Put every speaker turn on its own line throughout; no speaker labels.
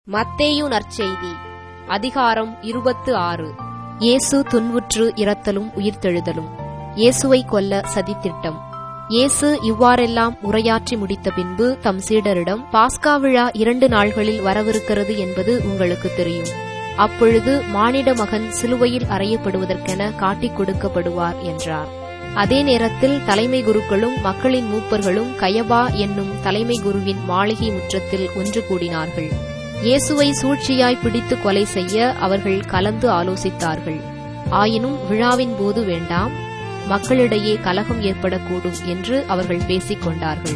மத்தேயு நற்செய்தி அதிகாரம் இருபத்து ஆறு இயேசு துன்புற்று இறத்தலும் உயிர்த்தெழுதலும் இயேசுவை கொல்ல சதித்திட்டம் இயேசு இவ்வாறெல்லாம் உரையாற்றி முடித்த பின்பு தம் சீடரிடம் பாஸ்கா விழா இரண்டு நாள்களில் வரவிருக்கிறது என்பது உங்களுக்கு தெரியும் அப்பொழுது மானிட மகன் சிலுவையில் அறையப்படுவதற்கென காட்டிக் கொடுக்கப்படுவார் என்றார் அதே நேரத்தில் தலைமை குருக்களும் மக்களின் மூப்பர்களும் கயபா என்னும் தலைமை குருவின் மாளிகை முற்றத்தில் ஒன்று கூடினார்கள் இயேசுவை சூழ்ச்சியாய் பிடித்து கொலை செய்ய அவர்கள் கலந்து ஆலோசித்தார்கள் ஆயினும் விழாவின் போது வேண்டாம் மக்களிடையே கலகம் ஏற்படக்கூடும் என்று அவர்கள் பேசிக் கொண்டார்கள்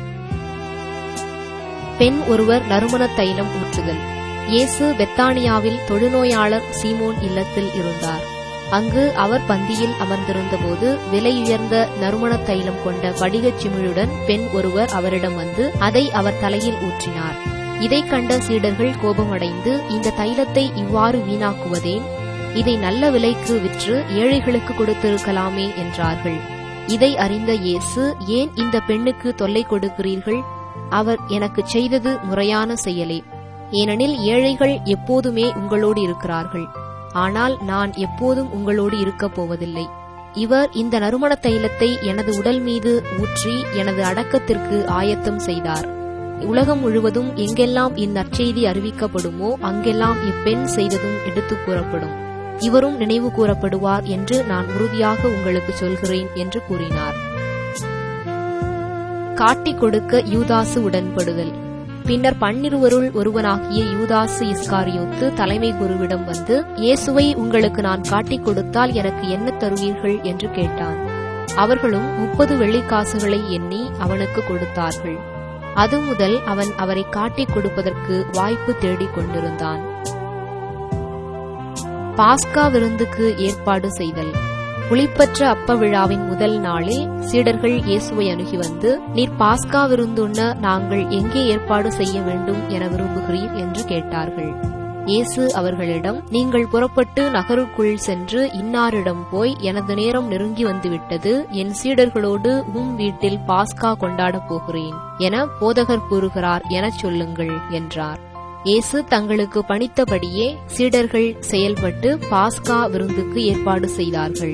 பெண் ஒருவர் நறுமணத் தைலம் ஊற்றுதல் இயேசு பெத்தானியாவில் தொழுநோயாளர் சீமோன் இல்லத்தில் இருந்தார் அங்கு அவர் பந்தியில் அமர்ந்திருந்தபோது விலையுயர்ந்த நறுமணத் தைலம் கொண்ட படிகச் சிமிழுடன் பெண் ஒருவர் அவரிடம் வந்து அதை அவர் தலையில் ஊற்றினார் இதைக் கண்ட சீடர்கள் கோபமடைந்து இந்த தைலத்தை இவ்வாறு வீணாக்குவதேன் இதை நல்ல விலைக்கு விற்று ஏழைகளுக்கு கொடுத்திருக்கலாமே என்றார்கள் இதை அறிந்த இயேசு ஏன் இந்த பெண்ணுக்கு தொல்லை கொடுக்கிறீர்கள் அவர் எனக்குச் செய்தது முறையான செயலே ஏனெனில் ஏழைகள் எப்போதுமே உங்களோடு இருக்கிறார்கள் ஆனால் நான் எப்போதும் உங்களோடு இருக்கப் போவதில்லை இவர் இந்த நறுமண தைலத்தை எனது உடல் மீது ஊற்றி எனது அடக்கத்திற்கு ஆயத்தம் செய்தார் உலகம் முழுவதும் எங்கெல்லாம் இந்நற்செய்தி அறிவிக்கப்படுமோ அங்கெல்லாம் இப்பெண் செய்ததும் எடுத்துக் கூறப்படும் இவரும் நினைவு கூறப்படுவார் என்று நான் உறுதியாக உங்களுக்கு சொல்கிறேன் என்று கூறினார் காட்டிக் கொடுக்க யூதாசு உடன்படுதல் பின்னர் பன்னிருவருள் ஒருவனாகிய யூதாசு இஸ்காரியோத்து தலைமை குருவிடம் வந்து இயேசுவை உங்களுக்கு நான் காட்டிக் கொடுத்தால் எனக்கு என்ன தருவீர்கள் என்று கேட்டான் அவர்களும் முப்பது வெள்ளிக்காசுகளை எண்ணி அவனுக்கு கொடுத்தார்கள் அது முதல் அவன் அவரை காட்டிக் கொடுப்பதற்கு வாய்ப்பு தேடிக் கொண்டிருந்தான் பாஸ்கா விருந்துக்கு ஏற்பாடு செய்தல் புளிப்பற்ற அப்ப விழாவின் முதல் நாளில் சீடர்கள் இயேசுவை அணுகி வந்து நீர் பாஸ்கா விருந்துண்ண நாங்கள் எங்கே ஏற்பாடு செய்ய வேண்டும் என விரும்புகிறீர் என்று கேட்டார்கள் இயேசு அவர்களிடம் நீங்கள் புறப்பட்டு நகருக்குள் சென்று இன்னாரிடம் போய் எனது நேரம் நெருங்கி வந்துவிட்டது என் சீடர்களோடு உம் வீட்டில் பாஸ்கா கொண்டாடப் போகிறேன் என போதகர் கூறுகிறார் எனச் சொல்லுங்கள் என்றார் இயேசு தங்களுக்கு பணித்தபடியே சீடர்கள் செயல்பட்டு பாஸ்கா விருந்துக்கு ஏற்பாடு செய்தார்கள்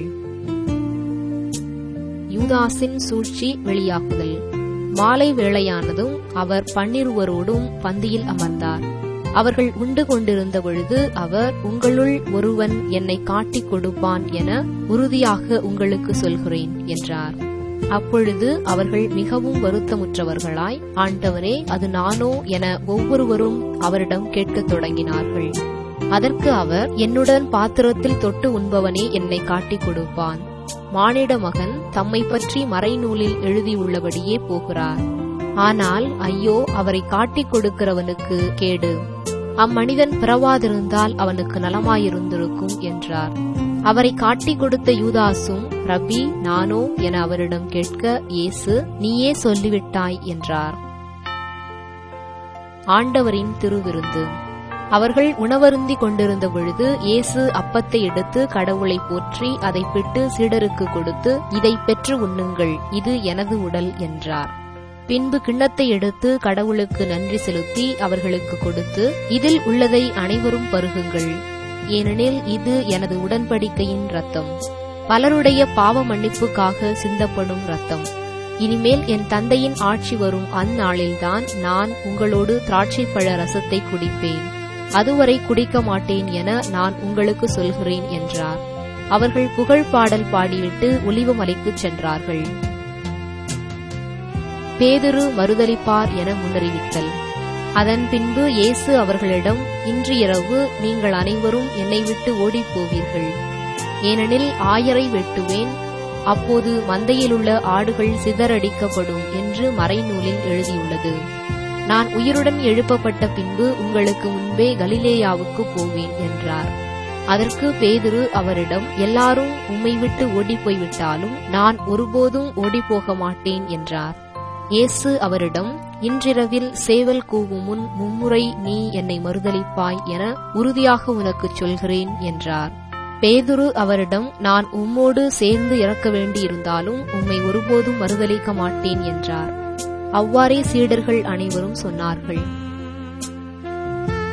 யூதாஸின் சூழ்ச்சி வெளியாகுதல் மாலை வேளையானதும் அவர் பன்னிருவரோடும் பந்தியில் அமர்ந்தார் அவர்கள் உண்டு கொண்டிருந்த பொழுது அவர் உங்களுள் ஒருவன் என்னை காட்டிக் கொடுப்பான் என உறுதியாக உங்களுக்கு சொல்கிறேன் என்றார் அப்பொழுது அவர்கள் மிகவும் வருத்தமுற்றவர்களாய் ஆண்டவரே அது நானோ என ஒவ்வொருவரும் அவரிடம் கேட்கத் தொடங்கினார்கள் அதற்கு அவர் என்னுடன் பாத்திரத்தில் தொட்டு உண்பவனே என்னை காட்டிக் கொடுப்பான் மானிட மகன் தம்மை பற்றி மறைநூலில் எழுதியுள்ளபடியே போகிறார் ஆனால் ஐயோ அவரை காட்டிக் கொடுக்கிறவனுக்கு கேடு அம்மனிதன் பிறவாதிருந்தால் அவனுக்கு நலமாயிருந்திருக்கும் என்றார் அவரை காட்டிக் கொடுத்த யூதாசும் ரபி நானோ என அவரிடம் கேட்க இயேசு நீயே சொல்லிவிட்டாய் என்றார் ஆண்டவரின் திருவிருந்து அவர்கள் உணவருந்தி கொண்டிருந்த பொழுது இயேசு அப்பத்தை எடுத்து கடவுளை போற்றி அதை பிட்டு சீடருக்கு கொடுத்து இதை பெற்று உண்ணுங்கள் இது எனது உடல் என்றார் பின்பு கிண்ணத்தை எடுத்து கடவுளுக்கு நன்றி செலுத்தி அவர்களுக்கு கொடுத்து இதில் உள்ளதை அனைவரும் பருகுங்கள் ஏனெனில் இது எனது உடன்படிக்கையின் ரத்தம் பலருடைய பாவ மன்னிப்புக்காக சிந்தப்படும் ரத்தம் இனிமேல் என் தந்தையின் ஆட்சி வரும் அந்நாளில்தான் நான் உங்களோடு திராட்சைப்பழ ரசத்தை குடிப்பேன் அதுவரை குடிக்க மாட்டேன் என நான் உங்களுக்கு சொல்கிறேன் என்றார் அவர்கள் புகழ் பாடல் பாடிவிட்டு ஒலிவமலைக்குச் சென்றார்கள் பேதுரு மறுதளிப்பார் என முன்னறிவித்தல் அதன் பின்பு இயேசு அவர்களிடம் இன்று இரவு நீங்கள் அனைவரும் என்னை விட்டு ஓடிப் போவீர்கள் ஏனெனில் ஆயரை வெட்டுவேன் அப்போது மந்தையிலுள்ள ஆடுகள் சிதறடிக்கப்படும் என்று மறைநூலில் எழுதியுள்ளது நான் உயிருடன் எழுப்பப்பட்ட பின்பு உங்களுக்கு முன்பே கலிலேயாவுக்கு போவேன் என்றார் அதற்கு பேதுரு அவரிடம் எல்லாரும் உம்மை விட்டு ஓடிப்போய் விட்டாலும் நான் ஒருபோதும் ஓடிப்போக மாட்டேன் என்றார் இயேசு அவரிடம் இன்றிரவில் சேவல் கூவும் முன் மும்முறை நீ என்னை மறுதளிப்பாய் என உறுதியாக உனக்குச் சொல்கிறேன் என்றார் பேதுரு அவரிடம் நான் உம்மோடு சேர்ந்து இறக்க வேண்டியிருந்தாலும் உம்மை ஒருபோதும் மறுதளிக்க மாட்டேன் என்றார் அவ்வாறே சீடர்கள் அனைவரும் சொன்னார்கள்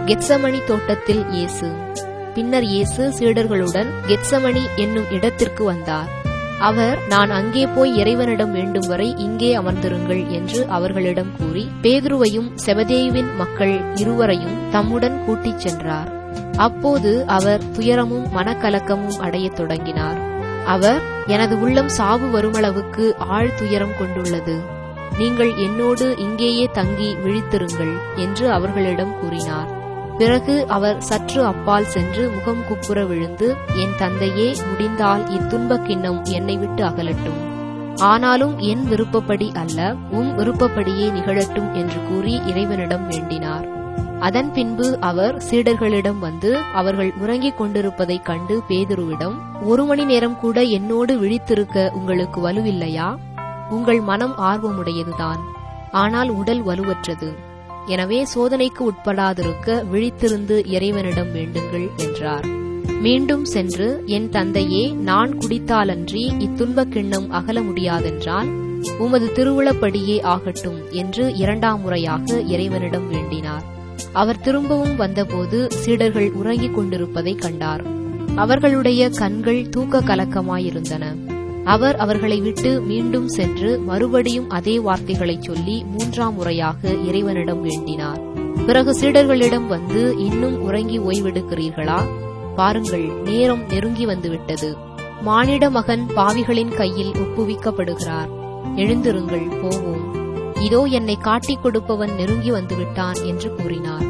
கெத்சமணி தோட்டத்தில் இயேசு பின்னர் இயேசு சீடர்களுடன் கெத்சமணி என்னும் இடத்திற்கு வந்தார் அவர் நான் அங்கே போய் இறைவனிடம் வேண்டும் வரை இங்கே அமர்ந்திருங்கள் என்று அவர்களிடம் கூறி பேதுருவையும் செபதேயுவின் மக்கள் இருவரையும் தம்முடன் கூட்டிச் சென்றார் அப்போது அவர் துயரமும் மனக்கலக்கமும் அடையத் தொடங்கினார் அவர் எனது உள்ளம் சாவு வருமளவுக்கு ஆழ் துயரம் கொண்டுள்ளது நீங்கள் என்னோடு இங்கேயே தங்கி விழித்திருங்கள் என்று அவர்களிடம் கூறினார் பிறகு அவர் சற்று அப்பால் சென்று முகம் குப்புற விழுந்து என் தந்தையே முடிந்தால் இத்துன்பக் கிண்ணம் என்னை விட்டு அகலட்டும் ஆனாலும் என் விருப்பப்படி அல்ல உம் விருப்பப்படியே நிகழட்டும் என்று கூறி இறைவனிடம் வேண்டினார் அதன் பின்பு அவர் சீடர்களிடம் வந்து அவர்கள் உறங்கிக் கொண்டிருப்பதைக் கண்டு பேதுருவிடம் ஒரு மணி நேரம் கூட என்னோடு விழித்திருக்க உங்களுக்கு வலுவில்லையா உங்கள் மனம் ஆர்வமுடையதுதான் ஆனால் உடல் வலுவற்றது எனவே சோதனைக்கு உட்படாதிருக்க விழித்திருந்து இறைவனிடம் வேண்டுங்கள் என்றார் மீண்டும் சென்று என் தந்தையே நான் குடித்தாலன்றி இத்துன்பக் கிண்ணம் அகல முடியாதென்றால் உமது திருவுளப்படியே ஆகட்டும் என்று இரண்டாம் முறையாக இறைவனிடம் வேண்டினார் அவர் திரும்பவும் வந்தபோது சீடர்கள் உறங்கிக் கொண்டிருப்பதைக் கண்டார் அவர்களுடைய கண்கள் தூக்க கலக்கமாயிருந்தன அவர் அவர்களை விட்டு மீண்டும் சென்று மறுபடியும் அதே வார்த்தைகளைச் சொல்லி மூன்றாம் முறையாக இறைவனிடம் வேண்டினார் பிறகு சீடர்களிடம் வந்து இன்னும் உறங்கி ஓய்வெடுக்கிறீர்களா பாருங்கள் நேரம் நெருங்கி வந்துவிட்டது மானிட மகன் பாவிகளின் கையில் ஒப்புவிக்கப்படுகிறார் எழுந்திருங்கள் போவோம் இதோ என்னை காட்டிக் கொடுப்பவன் நெருங்கி வந்துவிட்டான் என்று கூறினார்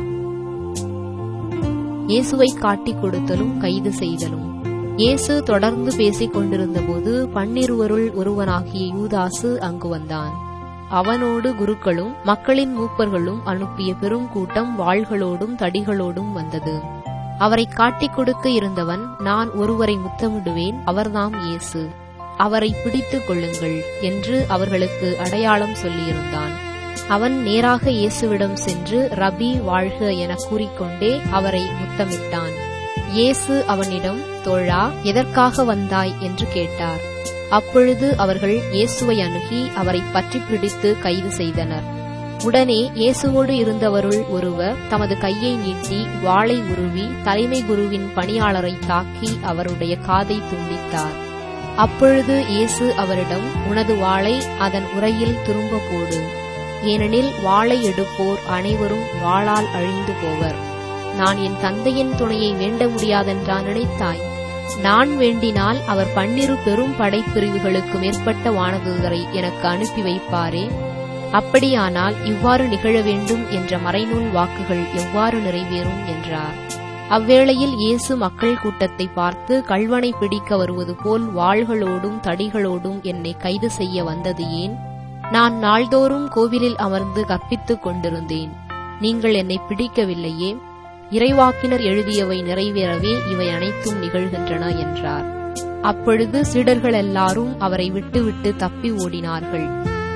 இயேசுவை காட்டிக் கொடுத்தலும் கைது செய்தலும் இயேசு தொடர்ந்து பேசிக் கொண்டிருந்தபோது பன்னிருவருள் ஒருவனாகிய யூதாசு அங்கு வந்தான் அவனோடு குருக்களும் மக்களின் மூப்பர்களும் அனுப்பிய பெரும் கூட்டம் வாள்களோடும் தடிகளோடும் வந்தது அவரை காட்டிக் கொடுக்க இருந்தவன் நான் ஒருவரை முத்தமிடுவேன் அவர்தாம் இயேசு அவரை பிடித்துக் கொள்ளுங்கள் என்று அவர்களுக்கு அடையாளம் சொல்லியிருந்தான் அவன் நேராக இயேசுவிடம் சென்று ரபி வாழ்க என கூறிக்கொண்டே அவரை முத்தமிட்டான் இயேசு அவனிடம் தோழா எதற்காக வந்தாய் என்று கேட்டார் அப்பொழுது அவர்கள் இயேசுவை அணுகி அவரை பற்றி பிடித்து கைது செய்தனர் உடனே இயேசுவோடு இருந்தவருள் ஒருவர் தமது கையை நீட்டி வாளை உருவி தலைமை குருவின் பணியாளரை தாக்கி அவருடைய காதை துண்டித்தார் அப்பொழுது இயேசு அவரிடம் உனது வாளை அதன் உரையில் திரும்ப போடு ஏனெனில் வாளை எடுப்போர் அனைவரும் வாளால் அழிந்து போவர் நான் என் தந்தையின் துணையை வேண்ட முடியாதென்றா நினைத்தாய் நான் வேண்டினால் அவர் பன்னிரு பெரும் படைப்பிரிவுகளுக்கு மேற்பட்ட வானதூதரை எனக்கு அனுப்பி வைப்பாரே அப்படியானால் இவ்வாறு நிகழ வேண்டும் என்ற மறைநூல் வாக்குகள் எவ்வாறு நிறைவேறும் என்றார் அவ்வேளையில் இயேசு மக்கள் கூட்டத்தை பார்த்து கள்வனை பிடிக்க வருவது போல் வாள்களோடும் தடிகளோடும் என்னை கைது செய்ய வந்தது ஏன் நான் நாள்தோறும் கோவிலில் அமர்ந்து கற்பித்துக் கொண்டிருந்தேன் நீங்கள் என்னை பிடிக்கவில்லையே இறைவாக்கினர் எழுதியவை நிறைவேறவே இவை அனைத்தும் நிகழ்கின்றன என்றார் அப்பொழுது சீடர்கள் எல்லாரும் அவரை விட்டுவிட்டு தப்பி ஓடினார்கள்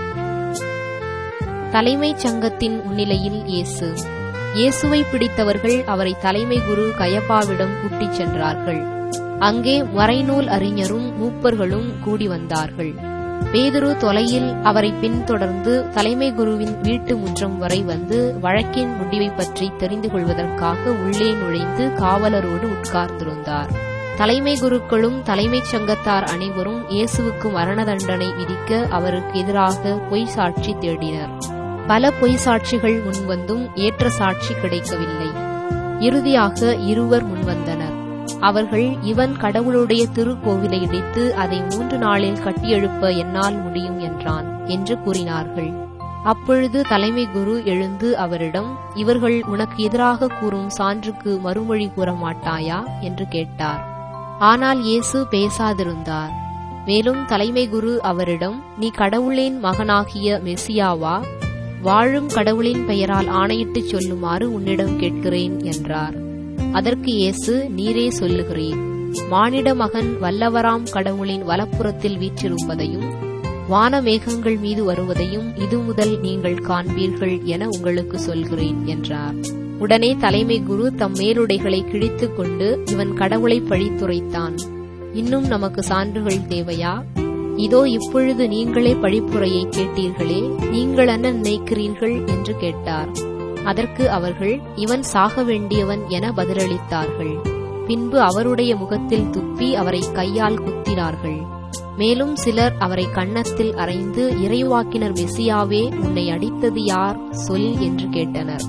தலைமைச் சங்கத்தின் முன்னிலையில் இயேசு இயேசுவை பிடித்தவர்கள் அவரை தலைமை குரு கயப்பாவிடம் கூட்டிச் சென்றார்கள் அங்கே மறைநூல் அறிஞரும் மூப்பர்களும் கூடி வந்தார்கள் பேதுரு தொலையில் அவரை பின்தொடர்ந்து தலைமை குருவின் வீட்டு முற்றம் வரை வந்து வழக்கின் முடிவை பற்றி தெரிந்து கொள்வதற்காக உள்ளே நுழைந்து காவலரோடு உட்கார்ந்திருந்தார் தலைமை குருக்களும் தலைமைச் சங்கத்தார் அனைவரும் இயேசுவுக்கு மரண தண்டனை விதிக்க அவருக்கு எதிராக பொய் சாட்சி தேடினர் பல பொய் சாட்சிகள் முன்வந்தும் ஏற்ற சாட்சி கிடைக்கவில்லை இறுதியாக இருவர் முன்வந்தனர் அவர்கள் இவன் கடவுளுடைய திருக்கோவிலை இடித்து அதை மூன்று நாளில் கட்டியெழுப்ப என்னால் முடியும் என்றான் என்று கூறினார்கள் அப்பொழுது தலைமை குரு எழுந்து அவரிடம் இவர்கள் உனக்கு எதிராக கூறும் சான்றுக்கு மறுமொழி கூற மாட்டாயா என்று கேட்டார் ஆனால் இயேசு பேசாதிருந்தார் மேலும் தலைமை குரு அவரிடம் நீ கடவுளின் மகனாகிய மெசியாவா வாழும் கடவுளின் பெயரால் ஆணையிட்டுச் சொல்லுமாறு உன்னிடம் கேட்கிறேன் என்றார் அதற்கு இயேசு நீரே சொல்லுகிறீர் மானிட மகன் வல்லவராம் கடவுளின் வலப்புறத்தில் வீற்றிருப்பதையும் வான மேகங்கள் மீது வருவதையும் இது முதல் நீங்கள் காண்பீர்கள் என உங்களுக்கு சொல்கிறேன் என்றார் உடனே தலைமை குரு தம் மேலுடைகளை கிழித்துக் கொண்டு இவன் கடவுளை பழித்துரைத்தான் இன்னும் நமக்கு சான்றுகள் தேவையா இதோ இப்பொழுது நீங்களே பழிப்புரையை கேட்டீர்களே நீங்கள் என்ன நினைக்கிறீர்கள் என்று கேட்டார் அதற்கு அவர்கள் இவன் சாக வேண்டியவன் என பதிலளித்தார்கள் பின்பு அவருடைய முகத்தில் துப்பி அவரை கையால் குத்தினார்கள் மேலும் சிலர் அவரை கன்னத்தில் அறைந்து இறைவாக்கினர் மெசியாவே உன்னை அடித்தது யார் சொல் என்று கேட்டனர்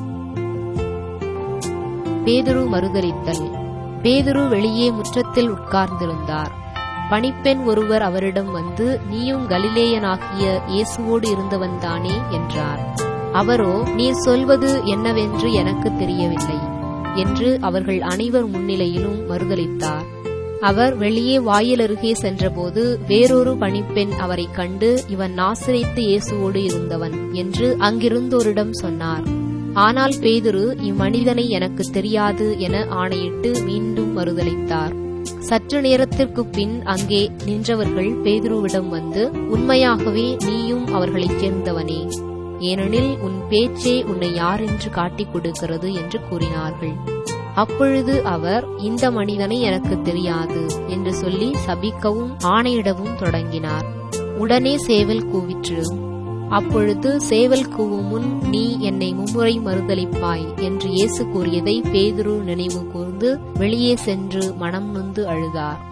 பேதுரு மறுதலித்தல் பேதுரு வெளியே முற்றத்தில் உட்கார்ந்திருந்தார் பணிப்பெண் ஒருவர் அவரிடம் வந்து நீயும் கலிலேயனாகிய இயேசுவோடு இருந்தவன்தானே என்றார் அவரோ நீர் சொல்வது என்னவென்று எனக்கு தெரியவில்லை என்று அவர்கள் அனைவர் முன்னிலையிலும் மறுதலித்தார் அவர் வெளியே வாயிலருகே சென்றபோது வேறொரு பணிப்பெண் அவரை கண்டு இவன் நாசிரித்து இயேசுவோடு இருந்தவன் என்று அங்கிருந்தோரிடம் சொன்னார் ஆனால் பேதுரு இம்மனிதனை எனக்கு தெரியாது என ஆணையிட்டு மீண்டும் மறுதளித்தார் சற்று நேரத்திற்கு பின் அங்கே நின்றவர்கள் பேதுருவிடம் வந்து உண்மையாகவே நீயும் அவர்களைச் சேர்ந்தவனே ஏனெனில் உன் பேச்சே உன்னை யாரென்று காட்டிக் கொடுக்கிறது என்று கூறினார்கள் அப்பொழுது அவர் இந்த மனிதனை எனக்கு தெரியாது என்று சொல்லி சபிக்கவும் ஆணையிடவும் தொடங்கினார் உடனே சேவல் கூவிற்று அப்பொழுது சேவல் கூவும் முன் நீ என்னை மும்முறை மறுதளிப்பாய் என்று இயேசு கூறியதை பேதுரு நினைவு கூர்ந்து வெளியே சென்று மனம் நொந்து அழுதார்